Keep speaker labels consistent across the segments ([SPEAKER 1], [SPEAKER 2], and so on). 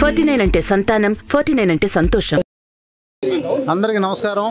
[SPEAKER 1] Forty nine అంటే సంతానం forty nine అంటే సంతోషం
[SPEAKER 2] అందరికీ నమస్కారం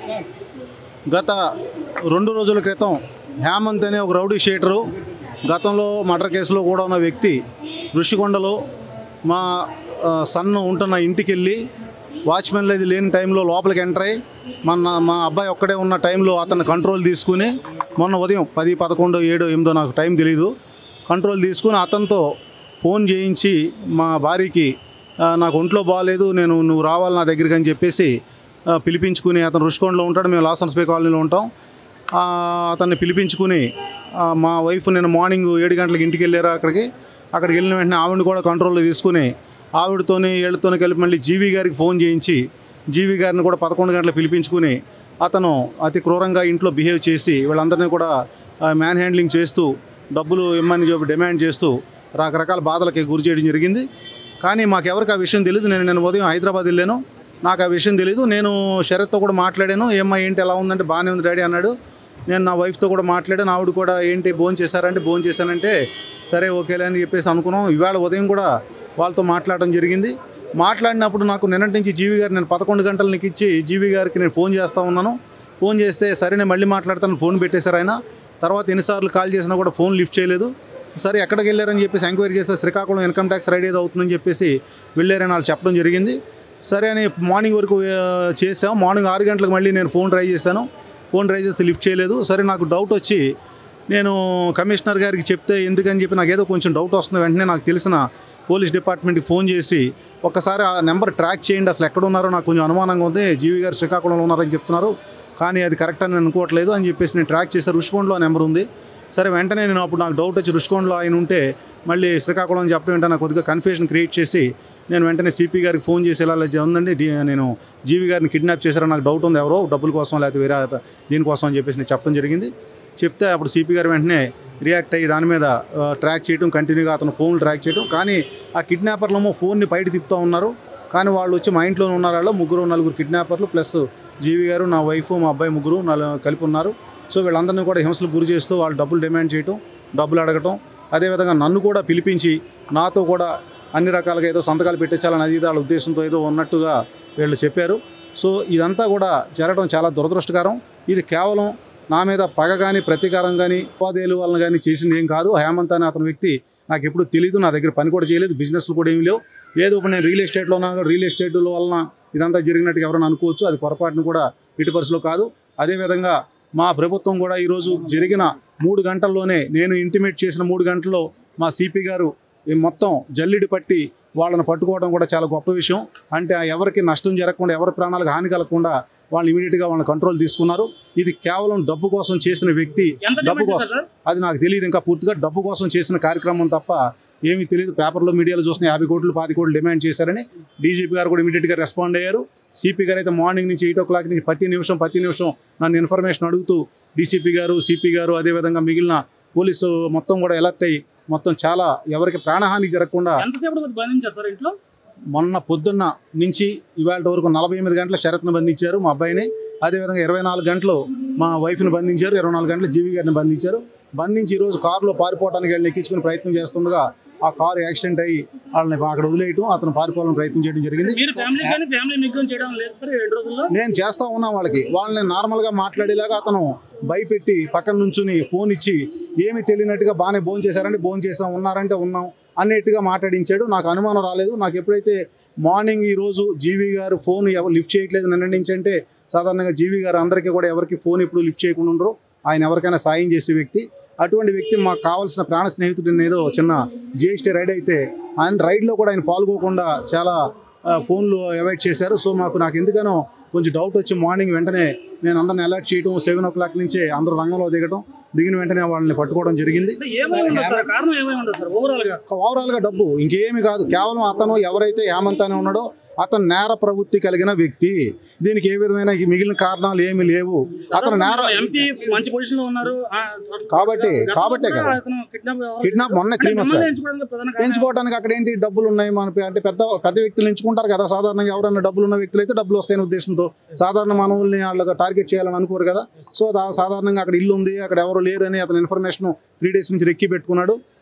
[SPEAKER 2] గత రెండు రోజుల క్రితం హేమంత్ అనే ఒక రౌడీ షీటరు గతంలో మర్డర్ కేసులో కూడా ఉన్న వ్యక్తి ఋషికొండలో మా ఆ, సన్ ఉంటున్న ఇంటికి వెళ్ళి వాచ్మెన్ లేదు లేని టైంలో లోపలికి ఎంటర్ అయ్యి మన మా అబ్బాయి ఒక్కడే ఉన్న టైంలో అతను కంట్రోల్ తీసుకుని మొన్న ఉదయం పది పదకొండు ఏడు ఎనిమిదో నాకు టైం తెలీదు కంట్రోల్ తీసుకుని అతనితో ఫోన్ చేయించి మా భార్యకి "ఆ, నాకు ఒంట్లో బాగాలేదు నేను నువ్వు రావాలి నా దగ్గరికి అని చెప్పేసి ఆ, పిలిపించుకుని అతను రుషికొండలో ఉంటాడు మేము లాసన్స్ పే కాలనీలో ఉంటాం ఆ, అతన్ని పిలిపించుకుని ఆ, మా వైఫ్ నేను మార్నింగ్ ఏడు గంటలకు ఇంటికి వెళ్ళారు అక్కడికి అక్కడికి వెళ్ళిన వెంటనే ఆవిడని కూడా కంట్రోల్లో తీసుకుని ఆవిడతోని వీళ్ళతోని కలిపి మళ్ళీ జీవి గారికి ఫోన్ చేయించి జీవి గారిని కూడా పదకొండు గంటలకు పిలిపించుకుని అతను అతి క్రూరంగా ఇంట్లో బిహేవ్ చేసి వీళ్ళందరినీ కూడా మ్యాన్ హ్యాండ్లింగ్ చేస్తూ డబ్బులు ఇమ్మని చెప్పి డిమాండ్ చేస్తూ రకరకాల బాధలకి గురి చేయడం జరిగింది కానీ మాకు ఎవరికి ఆ విషయం తెలియదు నేను నేను ఉదయం హైదరాబాద్ వెళ్ళాను నాకు ఆ విషయం తెలియదు నేను శరత్తో కూడా మాట్లాడాను ఏమ్మా ఏంటి ఎలా ఉందంటే బాగానే ఉంది డాడీ అన్నాడు నేను నా వైఫ్తో కూడా మాట్లాడాను ఆవిడ కూడా ఏంటి భోజనం చేశారంటే భోజనం చేశానంటే సరే ఓకేలే అని చెప్పేసి అనుకున్నాం ఇవాళ ఉదయం కూడా వాళ్ళతో మాట్లాడడం జరిగింది మాట్లాడినప్పుడు నాకు నిన్నటి నుంచి జీవి గారు నేను పదకొండు గంటలు నీకు ఇచ్చి జీవి గారికి నేను ఫోన్ చేస్తూ ఉన్నాను ఫోన్ చేస్తే సరే నేను మళ్ళీ మాట్లాడతాను ఫోన్ పెట్టేశారు ఆయన తర్వాత ఎన్నిసార్లు కాల్ చేసినా కూడా ఫోన్ లిఫ్ట్ చేయలేదు సరే ఎక్కడికి వెళ్ళారని చెప్పేసి ఎంక్వైరీ చేస్తే శ్రీకాకుళం ఇన్కమ్ ట్యాక్స్ రైడ్ ఏదో అవుతుందని చెప్పేసి వెళ్ళారని వాళ్ళు చెప్పడం జరిగింది సరే అని మార్నింగ్ వరకు ఆ, చేసాం మార్నింగ్ ఆరు గంటలకు మళ్ళీ నేను ఫోన్ ట్రై చేశాను ఫోన్ ట్రై చేస్తే లిఫ్ట్ చేయలేదు సరే నాకు డౌట్ వచ్చి నేను కమిషనర్ గారికి చెప్తే ఎందుకని చెప్పి నాకు ఏదో కొంచెం డౌట్ వస్తుంది వెంటనే నాకు తెలిసిన పోలీస్ డిపార్ట్మెంట్కి ఫోన్ చేసి ఒక్కసారి ఆ నెంబర్ ట్రాక్ చేయండి అసలు ఎక్కడ ఉన్నారో నాకు కొంచెం అనుమానంగా ఉంది జీవి గారు శ్రీకాకుళంలో ఉన్నారని చెప్తున్నారు కానీ అది కరెక్ట్ అని నేను అనుకోవట్లేదు అని చెప్పేసి నేను ట్రాక్ చేశాను రుషికొండలో ఆ నెంబర్ ఉంది సరే వెంటనే నేను అప్పుడు నాకు డౌట్ వచ్చి రుషికొండలో ఆయన ఉంటే మళ్ళీ శ్రీకాకుళం అని చెప్పడం వెంటనే నాకు కొద్దిగా కన్ఫ్యూజన్ క్రియేట్ చేసి నేను వెంటనే సిపి గారికి ఫోన్ చేసి ఇలా ఇలా ఉందండి డి- నేను జీవి గారిని కిడ్నాప్ చేశారని నాకు డౌట్ ఉంది ఎవరో డబ్బుల కోసం లేకపోతే వేరే అత- దీనికోసం అని చెప్పేసి నేను చెప్పడం జరిగింది చెప్తే అప్పుడు సిపి గారు వెంటనే రియాక్ట్ అయ్యి దాని మీద ఆ, ట్రాక్ చేయడం కంటిన్యూగా అతను ఫోన్ ట్రాక్ చేయడం కానీ ఆ కిడ్నాపర్లేమో ఫోన్ని బయట తిప్పుతూ ఉన్నారు కానీ వాళ్ళు వచ్చి మా ఇంట్లో ఉన్న వాళ్ళు ముగ్గురు నలుగురు కిడ్నాపర్లు ప్లస్ జీవి గారు నా వైఫ్ మా అబ్బాయి ముగ్గురు నలు కలిపి ఉన్నారు సో వీళ్ళందరినీ కూడా హింసలకు గురి చేస్తూ వాళ్ళు డబ్బులు డిమాండ్ చేయటం డబ్బులు అడగటం అదేవిధంగా నన్ను కూడా పిలిపించి నాతో కూడా అన్ని రకాలుగా ఏదో సంతకాలు పెట్టించాలని అది ఇది వాళ్ళ ఉద్దేశంతో ఏదో ఉన్నట్టుగా వీళ్ళు చెప్పారు సో ఇదంతా కూడా జరగడం చాలా దురదృష్టకరం ఇది కేవలం నా మీద పగ కానీ ప్రతీకారం కానీ ఉపాధేయుల వలన కానీ చేసింది ఏం కాదు హేమంత్ అనే అతని వ్యక్తి నాకు ఎప్పుడు తెలియదు నా దగ్గర పని కూడా చేయలేదు బిజినెస్లు కూడా ఏమీ లేవు ఏదో ఇప్పుడు నేను రియల్ ఎస్టేట్లో ఉన్నాను రియల్ ఎస్టేట్ వలన ఇదంతా జరిగినట్టుగా ఎవరైనా అనుకోవచ్చు అది పొరపాటును కూడా ఇటు పరిస్థితిలో కాదు అదేవిధంగా మా ప్రభుత్వం కూడా ఈరోజు జరిగిన మూడు గంటల్లోనే నేను ఇంటిమేట్ చేసిన మూడు గంటల్లో మా సిపి గారు ఈ మొత్తం జల్లిడి పట్టి వాళ్ళని పట్టుకోవడం కూడా చాలా గొప్ప విషయం అంటే ఎవరికి నష్టం జరగకుండా ఎవరి ప్రాణాలకు హాని కలగకుండా వాళ్ళు ఇమీడియట్గా వాళ్ళని కంట్రోల్ తీసుకున్నారు ఇది కేవలం డబ్బు కోసం చేసిన వ్యక్తి
[SPEAKER 3] ఎంత
[SPEAKER 2] డబ్బు
[SPEAKER 3] డిమాండ్
[SPEAKER 2] కోసం
[SPEAKER 3] చేశారు సార్
[SPEAKER 2] అది నాకు తెలియదు ఇంకా పూర్తిగా డబ్బు కోసం చేసిన కార్యక్రమం తప్ప ఏమీ తెలియదు పేపర్లో మీడియాలో చూసిన యాభై కోట్లు పాతి కోట్లు డిమాండ్ చేశారని డీజీపీ గారు కూడా ఇమీడియట్గా రెస్పాండ్ అయ్యారు సిపి గారు అయితే మార్నింగ్ నుంచి ఎయిట్ ఓ క్లాక్ నుంచి ప్రతి నిమిషం ప్రతి నిమిషం నన్ను ఇన్ఫర్మేషన్ అడుగుతూ డీసీపీ గారు సిపి గారు అదేవిధంగా మిగిలిన పోలీసు మొత్తం కూడా అలర్ట్ అయ్యి మొత్తం చాలా ఎవరికి ప్రాణహాని జరగకుండా
[SPEAKER 3] ఎంతసేపు బంధించారు సార్ ఇంట్లో
[SPEAKER 2] మొన్న పొద్దున్న నుంచి ఇవాళ వరకు నలభై ఎనిమిది గంటల షరత్ను బంధించారు మా అబ్బాయిని అదేవిధంగా ఇరవై నాలుగు గంటలు మా వైఫ్ని బంధించారు ఇరవై నాలుగు గంటలు జీవి గారిని బంధించారు బంధించి ఈరోజు కారులో పారిపోవడానికి వెళ్ళి ఎక్కించుకునే ప్రయత్నం చేస్తుండగా ఆ కారు యాక్సిడెంట్ అయ్యి వాళ్ళని అక్కడ వదిలేయటం అతను పారిపోవాలని ప్రయత్నం చేయడం జరిగింది
[SPEAKER 3] మీరు ఫ్యామిలీ కానీ ఫ్యామిలీ నిగ్రహం చేయడం లేదు సార్ ఈ రెండు రోజుల్లో
[SPEAKER 2] నేను చేస్తా ఉన్నా వాళ్ళకి వాళ్ళని నార్మల్గా మాట్లాడేలాగా అతను భయపెట్టి పక్కన నుంచుని ఫోన్ ఇచ్చి ఏమి తెలియనట్టుగా బాగానే భోజనం చేశారంటే భోజనం చేసాం ఉన్నారంటే ఉన్నాం అన్నట్టుగా మాట్లాడించాడు నాకు అనుమానం రాలేదు నాకు ఎప్పుడైతే మార్నింగ్ ఈరోజు జీవి గారు ఫోన్ ఎవరు లిఫ్ట్ చేయట్లేదు నిన్న నుంచి అంటే సాధారణంగా జీవి గారు అందరికీ కూడా ఎవరికి ఫోన్ ఎప్పుడు లిఫ్ట్ చేయకుండా ఉండరు ఆయన ఎవరికైనా సాయం చేసే వ్యక్తి అటువంటి వ్యక్తి మాకు కావాల్సిన ప్రాణ స్నేహితుడు ఏదో చిన్న జిఎస్టీ రైడ్ అయితే ఆయన రైడ్లో కూడా ఆయన పాల్గొకుండా చాలా ఆ, ఫోన్లు అవాయిడ్ చేశారు సో మాకు నాకు ఎందుకనో కొంచెం డౌట్ వచ్చి మార్నింగ్ వెంటనే నేను అందరిని అలర్ట్ చేయడం సెవెన్ ఓ క్లాక్ నుంచే అందరూ రంగంలో దిగడం దిగిన వెంటనే వాళ్ళని పట్టుకోవడం జరిగింది
[SPEAKER 3] అంటే ఏమై ఉండదు సార్ కారణం ఏమై ఉండదు సార్ ఓవరాల్ గా
[SPEAKER 2] ఓవరాల్గా డబ్బు ఇంకేమీ కాదు కేవలం అతను ఎవరైతే హేమంత్ అని ఉన్నాడో అతను నేర ప్రవృత్తి కలిగిన వ్యక్తి దీనికి ఏ విధమైన మిగిలిన కారణాలు ఏమీ లేవు అతను నేర
[SPEAKER 3] ఎంపీ మంచి పొజిషన్ లో ఉన్నారు ఆ,
[SPEAKER 2] కాబట్టి
[SPEAKER 3] గతంలో
[SPEAKER 2] కాబట్టే
[SPEAKER 3] కూడా
[SPEAKER 2] కదా
[SPEAKER 3] అతను కిడ్నాప్ వ్యవహారం
[SPEAKER 2] కిడ్నాప్ మొన్న
[SPEAKER 3] అంటే
[SPEAKER 2] త్రీ మంత్స్
[SPEAKER 3] మిమ్మల్ని ఎంచుకోవడానికి ప్రధాన కారణం
[SPEAKER 2] ఎంచుకోవడానికి అక్కడ ఏంటి డబ్బులు ఉన్నాయి మన పే- అంటే పెద్ద పెద్ద వ్యక్తులు ఎంచుకుంటారు కదా సాధారణంగా ఎవరైనా డబ్బులు ఉన్న వ్యక్తులు అయితే డబ్బులు వస్తాయనే ఉద్దేశంతో సాధారణ మానవుల్ని వాళ్ళకి టార్గెట్ చేయాలని అనుకోరు కదా సో దా- సాధారణంగా అక్కడ ఇల్లు ఉంది అక్కడ ఎవరు లేరు అని అతను ఇన్ఫర్మేషన్ త్రీ డేస్ నుంచి రెక్కి పెట్టుకున్నాడు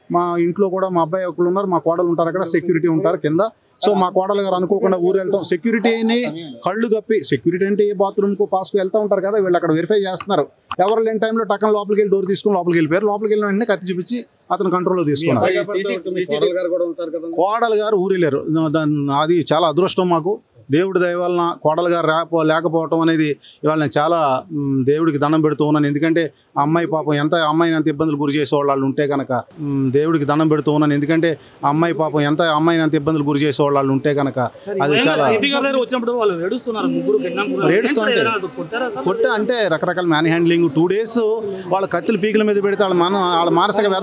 [SPEAKER 2] మా ఇంట్లో కూడా మా అబ్బాయి ఒకళ్ళు ఉన్నారు మా కోడలు ఉంటారు అక్కడ సెక్యూరిటీ ఉంటారు కింద సో మా కోడలు గారు అనుకోకుండా ఊరు వెళ్తాం సెక్యూరిటీని కళ్ళు కప్పి సెక్యూరిటీ అంటే ఏ బాత్రూమ్కు పాస్కు వెళ్తూ ఉంటారు కదా వీళ్ళు అక్కడ వెరిఫై చేస్తున్నారు ఎవరు లేని టైంలో టక్కన లోపలికి వెళ్ళి డోర్ తీసుకుని లోపలికి వెళ్ళిపోయారు లోపలికి వెళ్ళిన వెంటనే కత్తి చూపించి అతను కంట్రోల్లో తీసుకున్నారు కోడలు గారు ఊరెళ్ళారు దాన్ని అది చాలా అదృష్టం మాకు దేవుడి దయ వలన కోడలు గారు రాపో లేకపోవటం అనేది ఇవాళ నేను చాలా మ్, దేవుడికి దండం పెడుతూ ఉన్నాను ఎందుకంటే ఆ అమ్మాయి పాపం ఎంత ఆ అమ్మాయిని ఎంత ఇబ్బందులు గురి చేసేవాళ్ళు వాళ్ళు ఉంటే కనుక మ్, దేవుడికి దండం పెడుతూ ఉన్నాను ఎందుకంటే ఆ అమ్మాయి పాపం ఎంత ఆ అమ్మాయిని ఎంత ఇబ్బందులు గురి చేసేవాళ్ళు వాళ్ళు ఉంటే కనుక అది చాలా
[SPEAKER 3] సిపి గారి దగ్గర వచ్చినప్పుడు వాళ్ళు ఏడుస్తున్నారు ముగ్గురు కిడ్నాప్
[SPEAKER 2] మరి ఏడుస్తుంటే?
[SPEAKER 3] కొట్టారా సార్?
[SPEAKER 2] కొట్ట అంటే రకరకాల మ్యాన్ హ్యాండ్లింగ్ టూ డేస్ వాళ్ళ కత్తులు పీకల మీద పెడితే వాళ్ళ మన వాళ్ళ మానసిక వ్యధ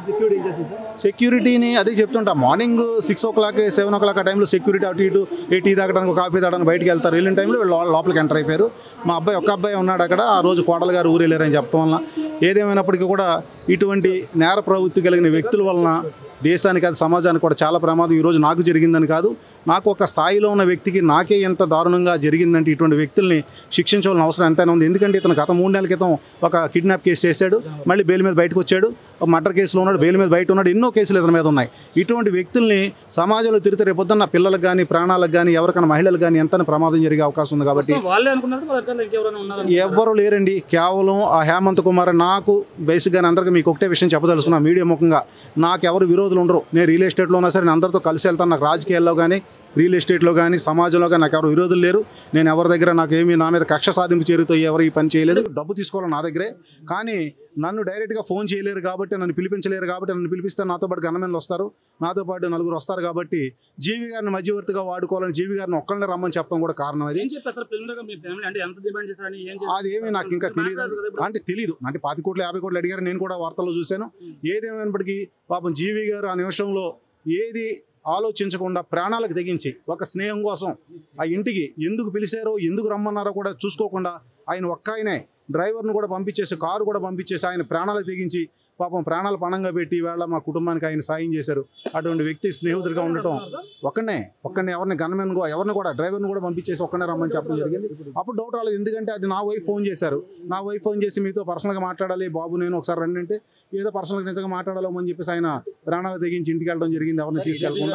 [SPEAKER 2] సెక్యూరిటీని అదే చెప్తుంటా morning six o'clock seven o'clock ఆ టైంలో సెక్యూరిటీ అటు ఇటు ఏ టీ తాగడానికి కాఫీ తాగడానికి బయటికి వెళ్తారు వెళ్ళిన టైంలో వీళ్ళు లో- లోపలికి ఎంటర్ అయిపోయారు మా అబ్బాయి ఒక్క అబ్బాయి ఉన్నాడు అక్కడ ఆ రోజు కోడలు గారు ఊరు వెళ్ళారని చెప్పడం వలన ఏదేమైనప్పటికీ కూడా ఇటువంటి నేర ప్రవృత్తి కలిగిన వ్యక్తుల వలన దేశానికి అది సమాజానికి కూడా చాలా ప్రమాదం ఈరోజు నాకు జరిగిందని కాదు నాకు ఒక స్థాయిలో ఉన్న వ్యక్తికి నాకే ఎంత దారుణంగా జరిగిందంటే ఇటువంటి వ్యక్తుల్ని శిక్షించవలసిన అవసరం ఎంతైనా ఉంది ఎందుకంటే ఇతను గత మూడు నెలల క్రితం ఒక కిడ్నాప్ కేసు చేశాడు మళ్ళీ బెయిల్ మీద బయటకు వచ్చాడు ఒక మర్డర్ కేసులో ఉన్నాడు బెయిల్ మీద బయట ఉన్నాడు ఎన్నో కేసులు ఇతని మీద ఉన్నాయి ఇటువంటి వ్యక్తుల్ని సమాజంలో తిరిగితే రేపొద్దున్న పిల్లలకు కానీ ప్రాణాలకు కానీ ఎవరికైనా మహిళలకు కానీ ఎంత ప్రమాదం జరిగే అవకాశం ఉంది కాబట్టి
[SPEAKER 3] సో వాళ్ళే అనుకున్నారు సార్ వాళ్ళ వెనకాల ఇంకెవరైనా ఉన్నారా
[SPEAKER 2] ఎవ్వరు లేరండి కేవలం ఆ హేమంత్ కుమార్ నాకు బేసిక్గా అందరికీ మీకు ఒకటే విషయం చెప్పదలుచుకున్నా మీడియా ముఖంగా నాకు ఎవరు విరోధులు ఉండరు నేను రియల్ ఎస్టేట్లో ఉన్నా సరే నేను అందరితో కలిసి వెళ్తాను నాకు రాజకీయాల్లో కానీ రియల్ ఎస్టేట్లో కానీ సమాజంలో కానీ నాకు ఎవరు విరోధులు లేరు నేను ఎవరి దగ్గర నాకు ఏమీ నా మీద కక్ష సాధింపు చేరుతో ఎవరు ఈ పని చేయలేదు డబ్బు తీసుకోవాలి నా దగ్గరే కానీ నన్ను డైరెక్ట్గా ఫోన్ చేయలేరు కాబట్టి నన్ను పిలిపించలేరు కాబట్టి నన్ను పిలిపిస్తే నాతో పాటు గన్నమెన్లు వస్తారు నాతో పాటు నలుగురు వస్తారు కాబట్టి జీవి గారిని మధ్యవర్తిగా వాడుకోవాలని జీవి గారిని ఒక్కళ్ళని రమ్మని చెప్పడం కూడా కారణం అది
[SPEAKER 3] ఏం చెప్పారు సార్ ప్రిలిమినరీగా మీ ఫ్యామిలీ అంటే ఎంత డిమాండ్ చేస్తారని ఏం చేస్తారు?
[SPEAKER 2] అది ఏమీ నాకు ఇంకా తెలియదు అంటే తెలియదు అంటే పాతి కోట్లు యాభై కోట్లు అడిగారు నేను కూడా వార్తల్లో చూశాను ఏదేమైనప్పటికీ పాపం జీవి గారు ఆ నిమిషంలో ఏది ఆలోచించకుండా ప్రాణాలకు తెగించి ఒక స్నేహం కోసం ఆ ఇంటికి ఎందుకు పిలిచారో ఎందుకు రమ్మన్నారో కూడా చూసుకోకుండా ఆయన ఒక్క ఆయనే డ్రైవర్ను కూడా పంపించేసి కారు కూడా పంపించేసి ఆయన ప్రాణాలకు తెగించి పాపం ప్రాణాలు పణంగా పెట్టి వేళ మా కుటుంబానికి ఆయన సాయం చేశారు అటువంటి వ్యక్తి స్నేహితుడిగా ఉండటం ఒక్కనే ఒక్కనే ఎవరిని గన్మెన్ ఎవరిని కూడా డ్రైవర్ని కూడా పంపించేసి ఒక్కనే రమ్మని చెప్పడం జరిగింది అప్పుడు డౌట్ రాలేదు ఎందుకంటే అది నా వైఫ్ ఫోన్ చేశారు నా వైఫ్ ఫోన్ చేసి మీతో పర్సనల్గా మాట్లాడాలి బాబు నేను ఒకసారి రండి అంటే ఏదో పర్సనల్గా నిజంగా మాట్లాడాలో అని చెప్పేసి ఆయన ప్రాణాలు తెగించి ఇంటికి వెళ్ళడం జరిగింది ఎవరిని తీసుకెళ్ళకుండా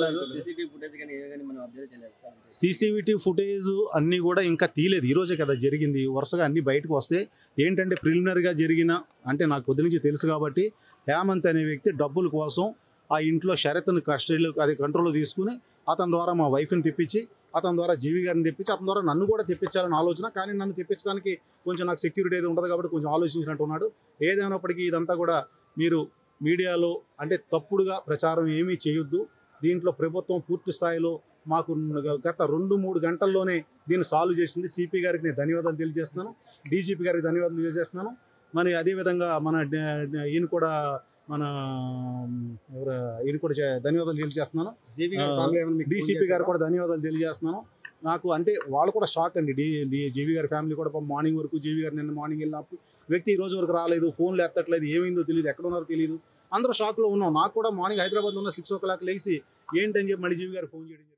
[SPEAKER 2] సీసీవీటీ ఫుటేజ్ అన్నీ కూడా ఇంకా తీయలేదు ఈ రోజే కదా జరిగింది వరుసగా అన్ని బయటకు వస్తే ఏంటంటే ప్రిలిమినరీగా జరిగిన అంటే నాకు పొద్దు నుంచి తెలుసు కాబట్టి హేమంత్ అనే వ్యక్తి డబ్బుల కోసం ఆ ఇంట్లో షరత్ను కస్టడీలో అది కంట్రోల్లో తీసుకుని అతని ద్వారా మా వైఫ్ని తెప్పించి అతని ద్వారా జీవి గారిని తెప్పించి అతని ద్వారా నన్ను కూడా తెప్పించాలని ఆలోచన కానీ నన్ను తెప్పించడానికి కొంచెం నాకు సెక్యూరిటీ ఏది ఉంటుంది కాబట్టి కొంచెం ఆలోచించినట్టు ఉన్నాడు ఏదైనప్పటికీ ఇదంతా కూడా మీరు మీడియాలో అంటే తప్పుడుగా ప్రచారం ఏమీ చేయొద్దు దీంట్లో ప్రభుత్వం పూర్తి స్థాయిలో మాకు గత రెండు మూడు గంటల్లోనే దీన్ని సాల్వ్ చేసింది సిపి గారికి నేను ధన్యవాదాలు తెలియజేస్తున్నాను డీజీపీ గారికి ధన్యవాదాలు తెలియజేస్తున్నాను మరి అదేవిధంగా మన డ- డ- ఈయన కూడా మన ఎవరు ఈయన కూడా చే- ధన్యవాదాలు తెలియజేస్తున్నాను డీసీపీ గారు కూడా ధన్యవాదాలు తెలియజేస్తున్నాను నాకు అంటే వాళ్ళు కూడా షాక్ అండి డి డి జీవి గారి ఫ్యామిలీ కూడా పాపం మార్నింగ్ వరకు జీవి గారు నిన్న మార్నింగ్ వెళ్ళినప్పుడు వ్యక్తి ఈ రోజు వరకు రాలేదు ఫోన్లు ఎత్తట్లేదు ఏమైందో తెలియదు ఎక్కడ ఉన్నారో తెలియదు అందరూ షాక్లో ఉన్నాం నాకు కూడా మార్నింగ్ హైదరాబాద్లో ఉన్న సిక్స్ ఓ క్లాక్ లేచి ఏంటని చెప్పి మళ్ళీ జీవి గారు ఫోన్ చేయడం జరిగింది.